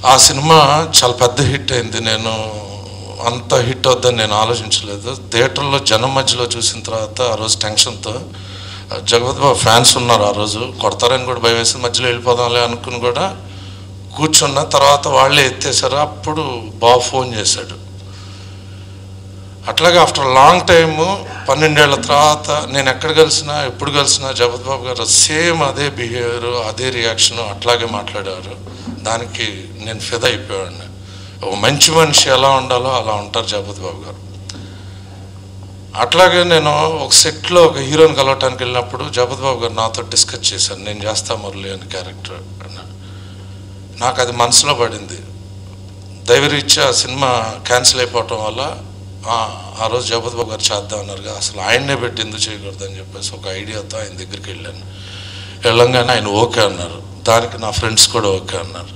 ఆ సినిమా చాలా పెద్ద హిట్ అయింది నేను అంత హిట్ అవుద్దని నేను ఆలోచించలేదు థియేటర్లో జనం మధ్యలో చూసిన తర్వాత ఆ రోజు టెన్షన్తో జగపతి బాబు ఫ్యాన్స్ ఉన్నారు ఆ రోజు కొడతారని కూడా భయం వేసి మధ్యలో వెళ్ళిపోదాంలే అనుకుని కూడా కూర్చున్న తర్వాత వాళ్ళే ఎత్తేసారు అప్పుడు బాబు ఫోన్ చేశాడు అట్లాగే ఆఫ్టర్ లాంగ్ టైము పన్నెండేళ్ల తర్వాత నేను ఎక్కడ కలిసినా ఎప్పుడు కలిసినా జగత్ బాబు గారు సేమ్ అదే బిహేవియర్ అదే రియాక్షన్ అట్లాగే మాట్లాడారు దానికి నేను ఫిదా అయిపోయాను ఒక మంచి మనిషి ఎలా ఉండాలో అలా ఉంటారు జగపతి బాబు గారు అట్లాగే నేను ఒక సెట్లో ఒక హీరోని కలవటానికి వెళ్ళినప్పుడు జగపతి బాబు గారు నాతో డిస్కస్ చేశాను నేను చేస్తా మురళి అని క్యారెక్టర్ నాకు అది మనసులో పడింది దైవరీత్యా సినిమా క్యాన్సిల్ అయిపోవటం వల్ల ఆ, ఆ రోజు జగపతి బాబు గారు చేద్దాం అన్నారు అసలు ఆయన్నే పెట్టి ఎందుకు చేయకూడదని చెప్పేసి ఒక ఐడియాతో ఆయన దగ్గరికి వెళ్ళాను వెళ్ళంగానే ఆయన ఓకే అన్నారు దానికి నా ఫ్రెండ్స్ కూడా ఓకే అన్నారు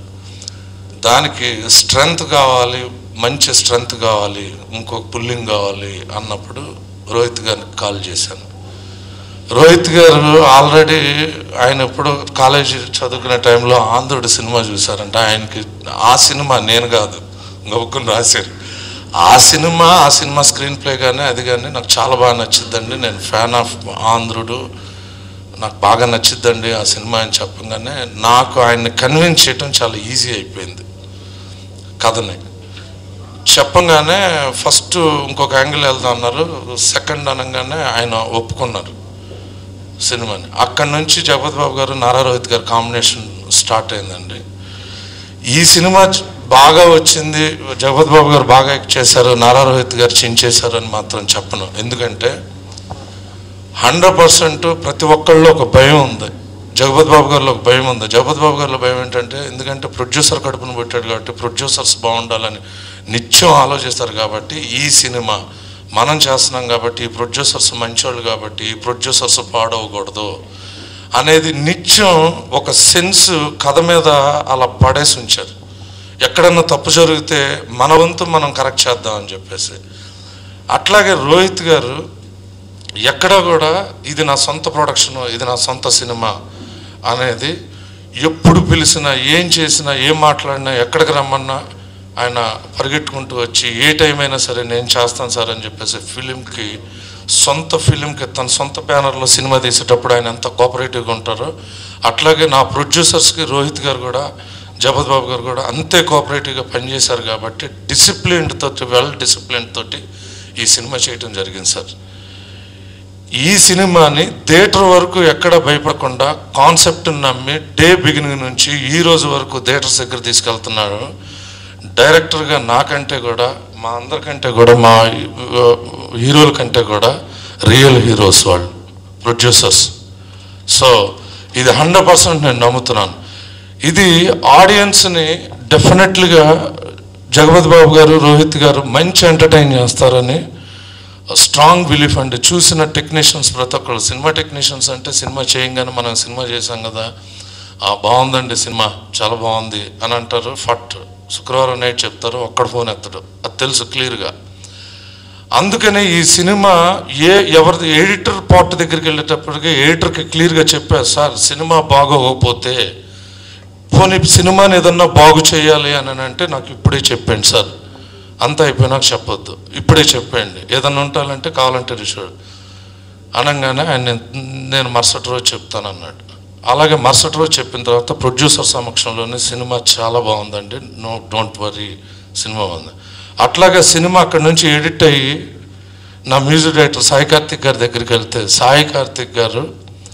దానికి స్ట్రెంగ్త్ కావాలి మంచి స్ట్రెంగ్త్ కావాలి ఇంకొక పుల్లింగ్ కావాలి అన్నప్పుడు రోహిత్ గారికి కాల్ చేశాను రోహిత్ గారు ఆల్రెడీ ఆయన ఎప్పుడు కాలేజీ చదువుకునే టైంలో ఆంధ్రుడు సినిమా చూశారంట ఆయనకి ఆ సినిమా నేను కాదు గొప్పకుని రాశారు ఆ సినిమా ఆ సినిమా స్క్రీన్ ప్లే కానీ అది కానీ నాకు చాలా బాగా నచ్చిందండి నేను ఫ్యాన్ ఆఫ్ ఆంధ్రుడు నాకు బాగా నచ్చిద్దండి ఆ సినిమా అని చెప్పగానే నాకు ఆయన్ని కన్విన్స్ చేయటం చాలా ఈజీ అయిపోయింది కథని చెప్పంగానే ఫస్ట్ ఇంకొక యాంగిల్ వెళ్దాం అన్నారు సెకండ్ అనగానే ఆయన ఒప్పుకున్నారు సినిమాని అక్కడి నుంచి జగపతి బాబు గారు నారా రోహిత్ గారు కాంబినేషన్ స్టార్ట్ అయిందండి ఈ సినిమా చ- బాగా వచ్చింది జగపతి బాబు గారు బాగా యాక్ట్ చేశారు నారా రోహిత్ గారు చించేశారు అని మాత్రం చెప్పను ఎందుకంటే హండ్రెడ్ పర్సెంట్ ప్రతి ఒక్కళ్ళు ఒక భయం ఉంది జగపతి బాబు గారిలో ఒక భయం ఉంది జగపతి బాబు గారిలో భయం ఏంటంటే ఎందుకంటే ప్రొడ్యూసర్ కడుపును పెట్టాడు కాబట్టి ప్రొడ్యూసర్స్ బాగుండాలని నిత్యం ఆలోచిస్తారు కాబట్టి ఈ సినిమా మనం చేస్తున్నాం కాబట్టి ఈ ప్రొడ్యూసర్స్ మంచోళ్ళు కాబట్టి ఈ ప్రొడ్యూసర్స్ పాడవకూడదు అనేది నిత్యం ఒక సెన్స్ కథ మీద అలా పడేసి ఉంచారు ఎక్కడన్నా తప్పు జరిగితే మన వంతు మనం కరెక్ట్ చేద్దామని చెప్పేసి అట్లాగే రోహిత్ గారు ఎక్కడ కూడా ఇది నా సొంత ప్రొడక్షన్ ఇది నా సొంత సినిమా అనేది ఎప్పుడు పిలిచినా ఏం చేసినా ఏం మాట్లాడినా ఎక్కడికి రమ్మన్నా ఆయన పరిగెట్టుకుంటూ వచ్చి ఏ టైం అయినా సరే నేను చేస్తాను సార్ అని చెప్పేసి ఫిలింకి సొంత ఫిలింకి తన సొంత బ్యానర్లో సినిమా తీసేటప్పుడు ఆయన ఎంత కోఆపరేటివ్గా ఉంటారో అట్లాగే నా ప్రొడ్యూసర్స్కి రోహిత్ గారు కూడా జగత్ బాబు గారు కూడా అంతే కోఆపరేటివ్గా పనిచేశారు కాబట్టి డిసిప్లిన్ తోటి వెల్ డిసిప్లిన్ తోటి ఈ సినిమా చేయటం జరిగింది సార్ ఈ సినిమాని థియేటర్ వరకు ఎక్కడ భయపడకుండా కాన్సెప్ట్ నమ్మి డే బిగినింగ్ నుంచి ఈ రోజు వరకు థియేటర్స్ దగ్గర తీసుకెళ్తున్నారు డైరెక్టర్గా నాకంటే కూడా మా అందరికంటే కూడా మా ఆ, హీరోల కంటే కూడా రియల్ హీరోస్ వాళ్ళు ప్రొడ్యూసర్స్ సో ఇది హండ్రెడ్ పర్సెంట్ నేను నమ్ముతున్నాను ఇది ఆడియన్స్ని డెఫినెట్లీగా జగపతి బాబు గారు రోహిత్ గారు మంచి ఎంటర్టైన్ చేస్తారని స్ట్రాంగ్ బిలీఫ్ అండి చూసిన టెక్నీషియన్స్ ప్రతి ఒక్కరు సినిమా టెక్నీషియన్స్ అంటే సినిమా చేయంగానే మనం సినిమా చేసాం కదా ఆ బాగుందండి సినిమా చాలా బాగుంది అని అంటారు ఫట్ శుక్రవారం నైట్ చెప్తారు ఒక్కడ ఫోన్ ఎత్తడు అది తెలుసు క్లియర్గా అందుకనే ఈ సినిమా ఏ ఎవరిది ఎడిటర్ పార్ట్ దగ్గరికి వెళ్ళేటప్పటికి ఎడిటర్కి క్లియర్గా చెప్పారు సార్ సినిమా బాగోకపోతే పోనీ సినిమాని ఏదన్నా బాగు చేయాలి అని అంటే నాకు ఇప్పుడే చెప్పండి సార్ అంతా అయిపోయినాక చెప్పొద్దు ఇప్పుడే చెప్పండి ఏదన్నా ఉంటాలంటే కావాలంటే రిషోడ్ అనగానే ఆయన నేను- నేను మరుసటి రోజు చెప్తాను అన్నాడు అలాగే మరుసటి రోజు చెప్పిన తర్వాత ప్రొడ్యూసర్ సమక్షంలోనే సినిమా చాలా బాగుందండి నో డోంట్ వరీ సినిమా బాగుంది అట్లాగే సినిమా అక్కడ నుంచి ఎడిట్ అయ్యి నా మ్యూజిక్ డైరెక్టర్ సాయి కార్తిక్ గారి దగ్గరికి వెళ్తే సాయి కార్తిక్ గారు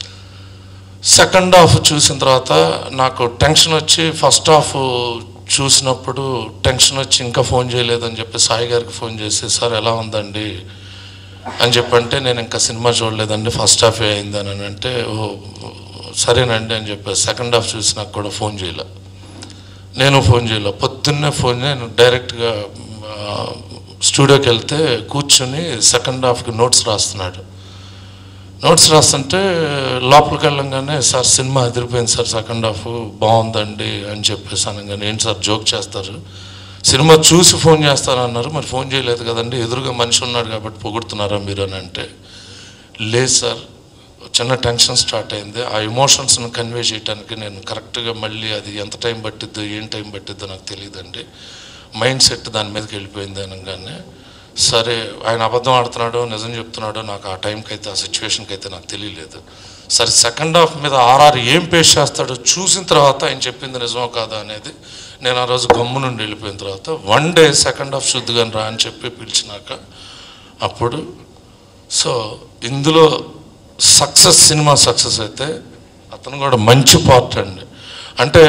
సెకండ్ హాఫ్ చూసిన తర్వాత నాకు టెన్షన్ వచ్చి ఫస్ట్ హాఫ్ చూసినప్పుడు టెన్షన్ వచ్చి ఇంకా ఫోన్ చేయలేదని చెప్పి సాయి గారికి ఫోన్ చేసి సార్ ఎలా ఉందండి అని చెప్పంటే నేను ఇంకా సినిమా చూడలేదండి ఫస్ట్ హాఫ్ అయింది అని అంటే ఓ సరేనండి అని చెప్పి సెకండ్ హాఫ్ చూసి నాకు కూడా ఫోన్ చేయలే నేను ఫోన్ చేయలే పొద్దున్నే ఫోన్ నేను డైరెక్ట్గా ఆ, స్టూడియోకి వెళ్తే కూర్చుని సెకండ్ హాఫ్కి నోట్స్ రాస్తున్నాడు నోట్స్ రాస్తుంటే లోపలికి వెళ్ళంగానే సార్ సినిమా అదిరిపోయింది సార్ సెకండ్ హాఫ్ బాగుందండి అని చెప్పేసి అనగానే ఏంటి సార్ జోక్ చేస్తారు సినిమా చూసి ఫోన్ చేస్తానన్నారు మరి ఫోన్ చేయలేదు కదండి ఎదురుగా మనిషి ఉన్నాడు కాబట్టి పొగుడుతున్నారా మీరు అని అంటే లేదు సార్ చిన్న టెన్షన్ స్టార్ట్ అయింది ఆ ఎమోషన్స్ని కన్వే చేయడానికి నేను కరెక్ట్గా మళ్ళీ అది ఎంత టైం పట్టిద్దో ఏం టైం పట్టిద్దో నాకు తెలియదండి మైండ్ సెట్ దాని మీదకి వెళ్ళిపోయింది అనగానే సరే ఆయన అబద్ధం ఆడుతున్నాడో నిజం చెప్తున్నాడో నాకు ఆ టైంకి అయితే ఆ సిచ్యువేషన్కి అయితే నాకు తెలియలేదు సరే సెకండ్ హాఫ్ మీద ఆర్ఆర్ ఏం పేష్ చేస్తాడో చూసిన తర్వాత ఆయన చెప్పింది నిజమో కాదా అనేది నేను ఆ రోజు గమ్ము నుండి వెళ్ళిపోయిన తర్వాత వన్ డే సెకండ్ హాఫ్ శుద్ధిగా రా అని చెప్పి పిలిచినాక అప్పుడు సో ఇందులో సక్సెస్ సినిమా సక్సెస్ అయితే అతను కూడా మంచి పార్ట్ అండి అంటే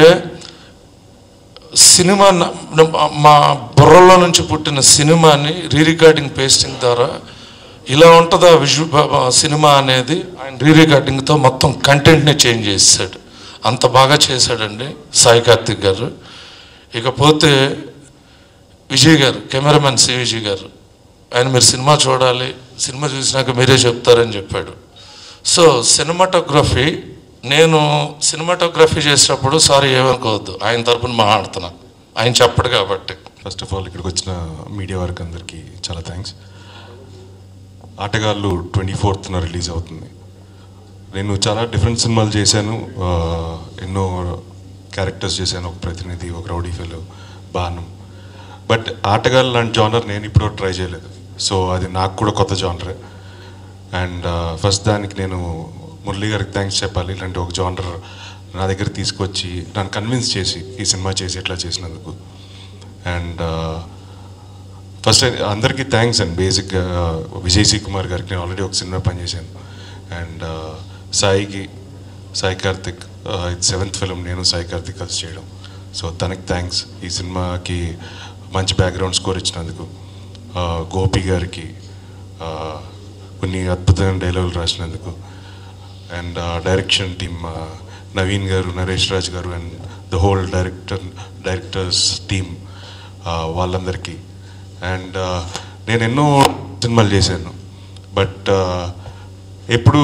సినిమా న- న- మా బుర్రలో నుంచి పుట్టిన సినిమాని రీ రికార్డింగ్ పేస్టింగ్ ద్వారా ఇలా ఉంటుందా విజు బ- బ- సినిమా అనేది ఆయన రీ రికార్డింగ్తో మొత్తం కంటెంట్ని చేంజ్ చేశాడు అంత బాగా చేశాడండి సాయి కార్తిక్ గారు ఇకపోతే విజయ్ గారు కెమెరామెన్ సి విజయ్ గారు ఆయన మీరు సినిమా చూడాలి సినిమా చూసినాక మీరే చెప్తారని చెప్పాడు సో సినిమాటోగ్రఫీ నేను సినిమాటోగ్రఫీ చేసేటప్పుడు సారీ ఏమనుకోవద్దు ఆయన తరపున మాట్లాడుతున్నా ఆయన చెప్పడు కాబట్టి ఫస్ట్ ఆఫ్ ఆల్ ఇక్కడికి వచ్చిన మీడియా వర్క్ అందరికీ చాలా థ్యాంక్స్ ఆటగాళ్ళు ట్వంటీ ఫోర్త్న రిలీజ్ అవుతుంది నేను చాలా డిఫరెంట్ సినిమాలు చేశాను ఆ, ఎన్నో క్యారెక్టర్స్ చేశాను ఒక ప్రతినిధి ఒక రౌడీ ఫెలో బాణం బట్ ఆటగాళ్ళు లాంటి జానర్ నేను ఇప్పుడు ట్రై చేయలేదు సో అది నాకు కూడా కొత్త జానర్ అండ్ ఫస్ట్ దానికి నేను మురళీ గారికి థ్యాంక్స్ చెప్పాలి ఇలాంటి ఒక జానర్ నా దగ్గర తీసుకొచ్చి నన్ను కన్విన్స్ చేసి ఈ సినిమా చేసి ఇట్లా చేసినందుకు అండ్ ఫస్ట్ అందరికీ థ్యాంక్స్ అండ్ బేసిక్గా విజయ్ సి కుమార్ గారికి నేను ఆల్రెడీ ఒక సినిమా పనిచేశాను అండ్ సాయికి సాయి కార్తిక్ ఇది సెవెంత్ ఫిలిం నేను సాయి కార్తిక్ కలిసి చేయడం సో తనకి థ్యాంక్స్ ఈ సినిమాకి మంచి బ్యాక్గ్రౌండ్ స్కోర్ ఇచ్చినందుకు Uh, గోపి గారికి uh, కొన్ని అద్భుతమైన డైలాగులు రాసినందుకు and direction team Naveen garu Naresh Raj garu and the whole director directors team వాళ్ళందరికీ అండ్ నేను ఎన్నో సినిమాలు చేశాను బట్ ఎప్పుడు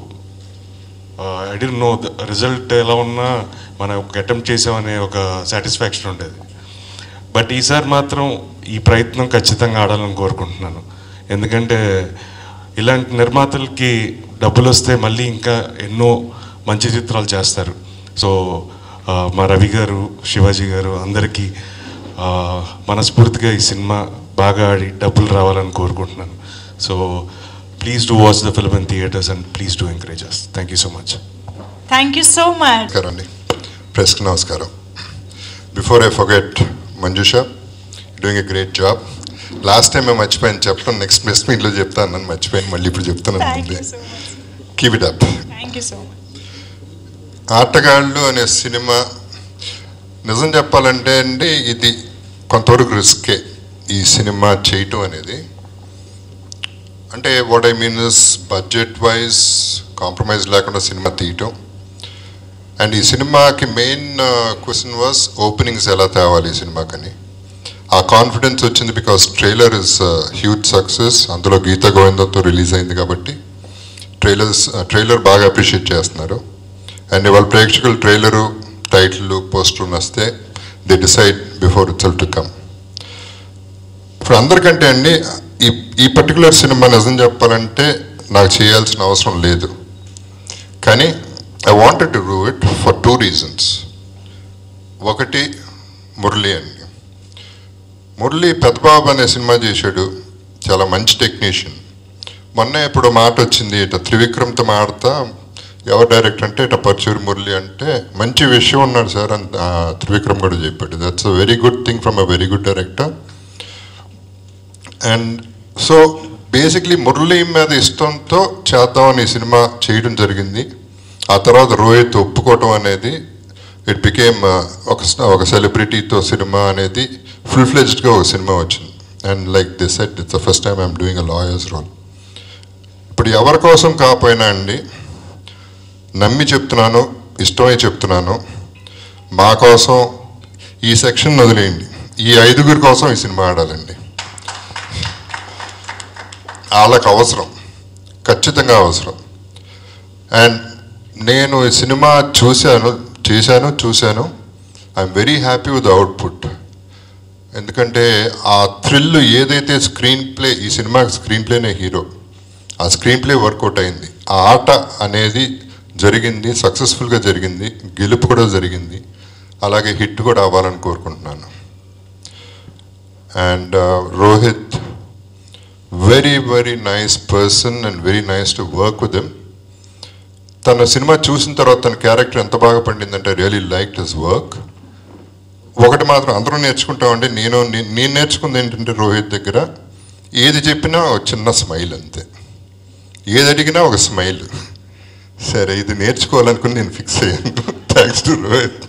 I did know the result ఎలా ఉన్నా మనం ఒక అటెంప్ట్ చేసామనే ఒక సాటిస్ఫాక్షన్ ఉండేది బట్ ఈసారి మాత్రం ఈ ప్రయత్నం ఖచ్చితంగా ఆడాలని కోరుకుంటున్నాను ఎందుకంటే ఇలాంటి నిర్మాతలకి డబ్బులు వస్తే మళ్ళీ ఇంకా ఎన్నో మంచి చిత్రాలు చేస్తారు సో ఆ, మా రవి గారు శివాజీ గారు అందరికీ ఆ, మనస్ఫూర్తిగా ఈ సినిమా బాగా ఆడి డబ్బులు రావాలని కోరుకుంటున్నాను so please do watch the film in theatres and please do encourage us thank you so much thank you so much నమస్కారం అండి ప్రెస్కి నమస్కారం before I forget Manjusha doing a great job last time మేము మర్చిపోయాను చెప్పడం నెక్స్ట్ ప్రెస్ మీట్లో చెప్తాను నన్ను మర్చిపోయాను మళ్ళీ ఇప్పుడు చెప్తాను థ్యాంక్ ముందే you so much keep it up thank you so much ఆటగాళ్ళు అనే సినిమా నిజం చెప్పాలంటే అండి ఇది కొంతవరకు రిస్కే ఈ సినిమా చేయటం అనేది అంటే what I mean is budget wise compromise లేకుండా సినిమా తీయటం అండ్ ఈ సినిమాకి మెయిన్ క్వశ్చన్ వాస్ ఓపెనింగ్స్ ఎలా తేవాలి ఈ సినిమాకని ఆ కాన్ఫిడెన్స్ వచ్చింది because trailer is huge success అందులో గీత గోవిందంతో రిలీజ్ అయింది కాబట్టి ట్రైలర్స్ ట్రైలర్ బాగా అప్రిషియేట్ చేస్తున్నారు అండ్ ఇవాళ ప్రేక్షకులు ట్రైలరు టైటిల్ పోస్టర్ వస్తే they decide before itself to come ఇప్పుడు అందరికంటే అండి ఈ ఈ పర్టికులర్ సినిమా నిజం చెప్పాలంటే నాకు చేయాల్సిన అవసరం లేదు కానీ I wanted to do it for two reasons ఒకటి మురళి అండి మురళి పెద్దబాబు అనే సినిమా చేశాడు చాలా మంచి టెక్నీషియన్ మొన్న ఇప్పుడు మాట వచ్చింది ఇట త్రివిక్రమ్తో మాడతా ఎవరు డైరెక్టర్ అంటే ఇట పర్చూరి మురళి అంటే మంచి విషయం ఉన్నాడు సార్ అంత ఆ, త్రివిక్రమ్ కూడా చెప్పాడు that's a very good thing from a very good director and so basically Murali మీద ఇష్టంతో చేద్దామని ఈ సినిమా చేయడం జరిగింది ఆ తర్వాత రోహిత్ ఒప్పుకోవటం అనేది ఇట్ బికేమ్ ఒక ఒక సెలబ్రిటీతో సినిమా అనేది ఫుల్ ఫ్లెజ్డ్గా ఒక సినిమా వచ్చింది and like this set it's the first time I'm doing a lawyer's role ఇప్పుడు ఎవరి కోసం కాకపోయినా అండి నమ్మి చెప్తున్నాను ఇష్టమై చెప్తున్నాను మా కోసం ఈ సెక్షన్ వదిలేయండి ఈ ఐదుగురి కోసం ఈ సినిమా ఆడాలండి వాళ్ళకి అవసరం ఖచ్చితంగా అవసరం అండ్ నేను ఈ సినిమా చూశాను చేశాను చూశాను I'm very happy with output ఎందుకంటే ఆ థ్రిల్ ఏదైతే స్క్రీన్ ప్లే ఈ సినిమాకి స్క్రీన్ ప్లేనే హీరో ఆ స్క్రీన్ ప్లే వర్కౌట్ అయింది ఆ ఆట అనేది జరిగింది సక్సెస్ఫుల్గా జరిగింది గెలుపు కూడా జరిగింది అలాగే హిట్ కూడా అవ్వాలని కోరుకుంటున్నాను and Rohit very very nice person and very nice to work with him తన సినిమా చూసిన తర్వాత తన క్యారెక్టర్ ఎంత బాగా పండిందంటే రియలీ లైక్ హిస్ వర్క్ ఒకటి మాత్రం అందరూ నేర్చుకుంటామండి నేను నే- నేను నేర్చుకుంది ఏంటంటే రోహిత్ దగ్గర ఏది చెప్పినా ఒక చిన్న స్మైల్ అంతే ఏది అడిగినా ఒక స్మైల్ సరే ఇది నేర్చుకోవాలనుకుని నేను ఫిక్స్ అయ్యాను thanks to Rohit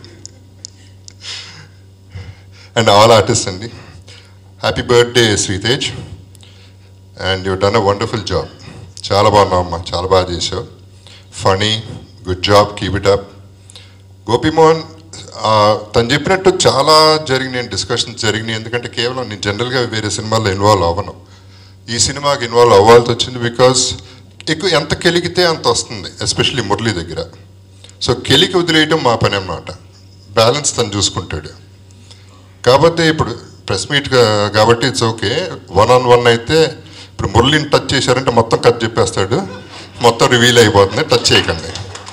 and all artist అండి happy birthday Sreetej and you done a wonderful job చాలా బాగున్నావు అమ్మా చాలా బాగా చేసావు funny good job keep it up Gopimohan ఆ, తను చెప్పినట్టు చాలా జరిగినాయి డిస్కషన్స్ జరిగినాయి ఎందుకంటే కేవలం నేను జనరల్గా వేరే సినిమాల్లో ఇన్వాల్వ్ అవ్వను ఈ సినిమాకి ఇన్వాల్వ్ అవ్వాల్సి వచ్చింది బికాస్ ఎక్కువ ఎంత కెలిగితే అంత వస్తుంది ఎస్పెషల్లీ మురళి దగ్గర సో కెలికి వదిలేయటం మా పని అన్నమాట బ్యాలెన్స్ తను చూసుకుంటాడు కాకపోతే ఇప్పుడు ప్రెస్ మీట్ కాబట్టి it's okay one on one అయితే ఇప్పుడు మురళిని టచ్ చేశారంటే మొత్తం కట్ చెప్పేస్తాడు మొత్తం రివీల్ అయిపోతుంది టచ్ చేయకండి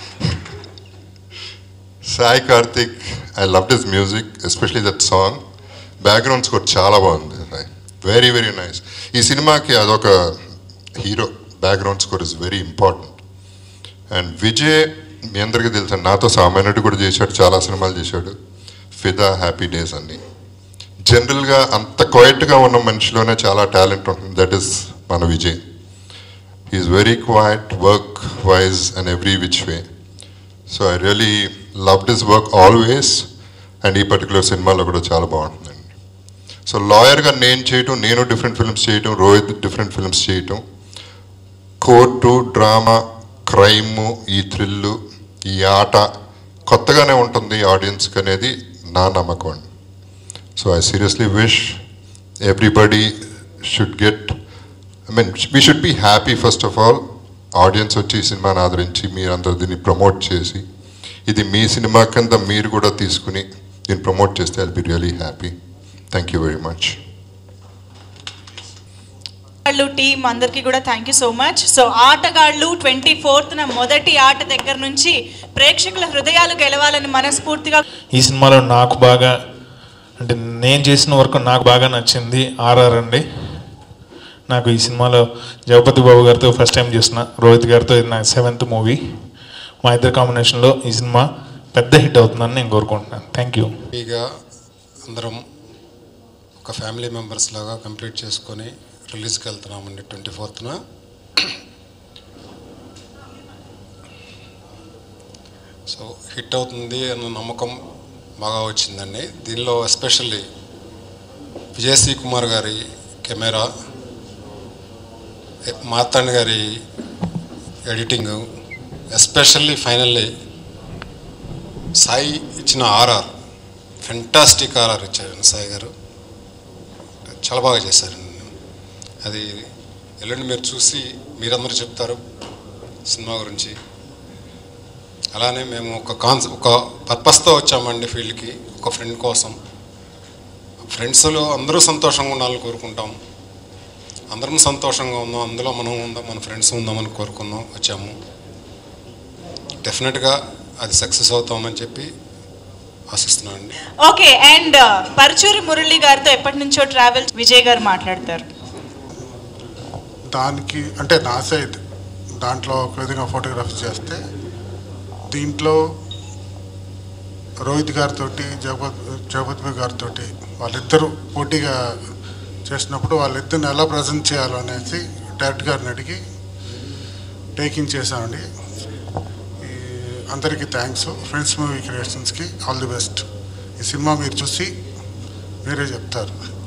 Sai Karthik I love this music especially that song background score చాలా బాగుంది వెరీ వెరీ నైస్ ఈ సినిమాకి అదొక hero background score is very important and Vijay మీ అందరికీ తెలుసు నాతో సామాన్యుడు కూడా చేశాడు చాలా సినిమాలు చేశాడు ఫిదా హ్యాపీ డేస్ అన్ని జనరల్గా అంత క్వైట్గా ఉన్న మనిషిలోనే చాలా టాలెంట్ ఉంటుంది దట్ ఈస్ మన Vijay is very quiet work wise and every which way so I really love this work always and ఈ పర్టికులర్ సినిమాలో కూడా చాలా బాగుంటుందండి సో లాయర్గా నేను చేయటం నేను డిఫరెంట్ ఫిల్మ్స్ చేయటం రోహిత్ డిఫరెంట్ ఫిల్మ్స్ చేయటం కోర్టు డ్రామా క్రైమ్ ఈ థ్రిల్లు ఈ ఆట కొత్తగానే ఉంటుంది ఆడియన్స్కి అనేది నా నమ్మకం అండి so I seriously wish everybody should get I mean we should be happy first of all audience వచ్చి ఈ సినిమాని ఆదరించి మీరందరూ దీన్ని ప్రమోట్ చేసి ఇది మీ సినిమా కింద మీరు కూడా తీసుకుని దీన్ని ప్రమోట్ చేస్తే I'll be really happy thank you very much వాళ్ళు టీం అందరికీ కూడా thank you so much so ఆటగాళ్ళు ట్వంటీ ఫోర్త్న మొదటి ఆట దగ్గర నుంచి ప్రేక్షకుల హృదయాలు గెలవాలని మనస్ఫూర్తిగా ఈ సినిమాలో నాకు బాగా అంటే నేను చేసిన వరకు నాకు బాగా నచ్చింది ఆర్ఆర్ అండి నాకు ఈ సినిమాలో జగపతి బాబు గారితో ఫస్ట్ టైం చేసిన రోహిత్ గారితో ఇది నా సెవెంత్ మూవీ మా ఇద్దరు కాంబినేషన్లో ఈ సినిమా పెద్ద హిట్ అవుతుందని నేను కోరుకుంటున్నాను థ్యాంక్ యూ హ్యాపీగా అందరం ఒక ఫ్యామిలీ మెంబర్స్ లాగా కంప్లీట్ చేసుకొని రిలీజ్కి వెళ్తున్నామండి ట్వంటీ ఫోర్త్న సో హిట్ అవుతుంది అన్న నమ్మకం బాగా వచ్చిందండి దీనిలో ఎస్పెషల్లీ విజయశ్రీ కుమార్ గారి కెమెరా మార్తాండ్ గారి ఎడిటింగ్ ఎస్పెషల్లీ ఫైనల్లీ సాయి ఇచ్చిన ఆర్ఆర్ ఫెంటాస్టిక్ ఆర్ఆర్ ఇచ్చారు సాయి గారు చాలా బాగా చేశారు అది ఎల్లుండి మీరు చూసి మీరందరూ చెప్తారు సినిమా గురించి అలానే మేము ఒక కాన్సె ఒక పర్పస్తో వచ్చామండి ఫీల్డ్కి ఒక ఫ్రెండ్ కోసం ఫ్రెండ్స్లో అందరూ సంతోషంగా ఉండాలని కోరుకుంటాం అందరం సంతోషంగా ఉందాం అందులో మనం ఉందాం మన ఫ్రెండ్స్ ఉందామని కోరుకున్నాం వచ్చాము డెఫినెట్గా అది సక్సెస్ అవుతామని చెప్పి ఆశిస్తున్నాను అండి ఓకే అండ్ పరచూరి మురళి గారితో ఎప్పటి నుంచో ట్రావెల్ విజయ్ గారు మాట్లాడతారు దానికి అంటే నా సైడ్ దాంట్లో ఒక విధంగా ఫోటోగ్రఫీ చేస్తే దీంట్లో రోహిత్ గారితో జగపత్ జగపతి గారితో వాళ్ళిద్దరూ పోటీగా చేసినప్పుడు వాళ్ళిద్దరిని ఎలా ప్రజెంట్ చేయాలో అనేసి డైరెక్ట్ గారిని అడిగి టేకింగ్ చేశామండి ఈ అందరికీ థ్యాంక్స్ ఫ్రెండ్స్ మూవీ క్రియేషన్స్కి ఆల్ ది బెస్ట్ ఈ సినిమా మీరు చూసి మీరే చెప్తారు